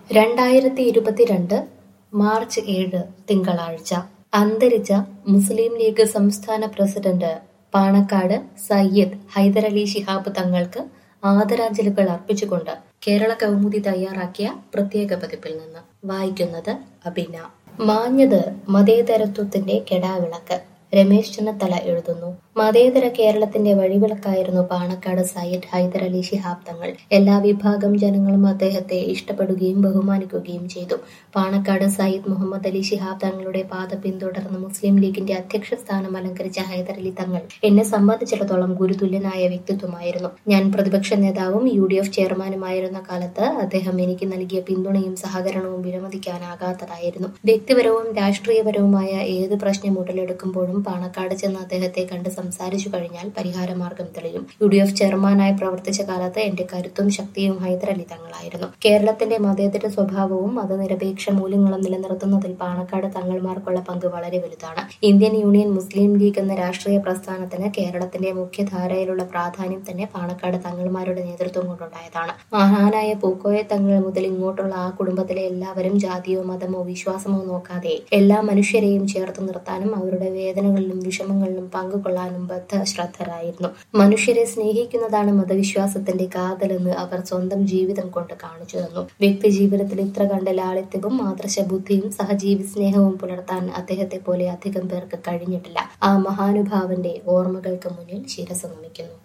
രണ്ടായിരത്തി ഇരുപത്തിരണ്ട് മാർച്ച് ഏഴ് തിങ്കളാഴ്ച അന്തരിച്ച മുസ്ലിം ലീഗ് സംസ്ഥാന പ്രസിഡന്റ് പാണക്കാട് സയ്യിദ് ഹൈദരലി ശിഹാബ് തങ്ങൾക്ക് ആദരാഞ്ജലികൾ അർപ്പിച്ചുകൊണ്ട് കേരള കൗമുദി തയ്യാറാക്കിയ പ്രത്യേക പതിപ്പിൽ നിന്ന് വായിക്കുന്നത് അബിന മാഞ്ഞത് മതേതരത്വത്തിന്റെ കെടാവിളക്ക് രമേശ് ചെന്നിത്തല എഴുതുന്നു മതേതര കേരളത്തിന്റെ വഴിവിളക്കായിരുന്നു പാണക്കാട് സയ്യിദ് ഹൈദർ അലി ശിഹാബ് തങ്ങൾ എല്ലാ വിഭാഗം ജനങ്ങളും അദ്ദേഹത്തെ ഇഷ്ടപ്പെടുകയും ബഹുമാനിക്കുകയും ചെയ്തു പാണക്കാട് സയ്യിദ് മുഹമ്മദ് അലി ശിഹാബ് തങ്ങളുടെ പാത പിന്തുടർന്ന് മുസ്ലിം ലീഗിന്റെ അധ്യക്ഷ സ്ഥാനം അലങ്കരിച്ച ഹൈദർ അലി തങ്ങൾ എന്നെ സംബന്ധിച്ചിടത്തോളം ഗുരുതുല്യനായ വ്യക്തിത്വമായിരുന്നു ഞാൻ പ്രതിപക്ഷ നേതാവും യു ഡി എഫ് ചെയർമാനുമായിരുന്ന കാലത്ത് അദ്ദേഹം എനിക്ക് നൽകിയ പിന്തുണയും സഹകരണവും വിലമതിക്കാനാകാത്തതായിരുന്നു വ്യക്തിപരവും രാഷ്ട്രീയപരവുമായ ഏത് പ്രശ്നം ഉടലെടുക്കുമ്പോഴും പാണക്കാട് ചെന്ന് അദ്ദേഹത്തെ കണ്ട് സംസാരിച്ചു കഴിഞ്ഞാൽ പരിഹാരമാർഗം തെളിയും യു ഡി എഫ് ചെയർമാനായി പ്രവർത്തിച്ച കാലത്ത് എന്റെ കരുത്തും ശക്തിയും ഹൈദരലി തങ്ങളായിരുന്നു കേരളത്തിന്റെ മതേതര സ്വഭാവവും മതനിരപേക്ഷ മൂല്യങ്ങളും നിലനിർത്തുന്നതിൽ പാണക്കാട് തങ്ങൾമാർക്കുള്ള പങ്ക് വളരെ വലുതാണ് ഇന്ത്യൻ യൂണിയൻ മുസ്ലിം ലീഗ് എന്ന രാഷ്ട്രീയ പ്രസ്ഥാനത്തിന് കേരളത്തിന്റെ മുഖ്യധാരയിലുള്ള പ്രാധാന്യം തന്നെ പാണക്കാട് തങ്ങൾമാരുടെ നേതൃത്വം കൊണ്ടുണ്ടായതാണ് മഹാനായ പൂക്കോയ തങ്ങൾ മുതൽ ഇങ്ങോട്ടുള്ള ആ കുടുംബത്തിലെ എല്ലാവരും ജാതിയോ മതമോ വിശ്വാസമോ നോക്കാതെ എല്ലാ മനുഷ്യരെയും ചേർത്ത് നിർത്താനും അവരുടെ വേദനകളിലും വിഷമങ്ങളിലും പങ്കുകൊള്ളാനും ബദ്ധശ്രദ്ധരായിരുന്നു മനുഷ്യരെ സ്നേഹിക്കുന്നതാണ് മതവിശ്വാസത്തിന്റെ കാതലെന്ന് അവർ സ്വന്തം ജീവിതം കൊണ്ട് കാണിച്ചു തന്നു വ്യക്തി ജീവിതത്തിൽ ഇത്ര കണ്ട ലാളിത്യവും മാതൃശ ബുദ്ധിയും സഹജീവി സ്നേഹവും പുലർത്താൻ അദ്ദേഹത്തെ പോലെ അധികം പേർക്ക് കഴിഞ്ഞിട്ടില്ല ആ മഹാനുഭാവന്റെ ഓർമ്മകൾക്ക് മുന്നിൽ ശിരസ് നമിക്കുന്നു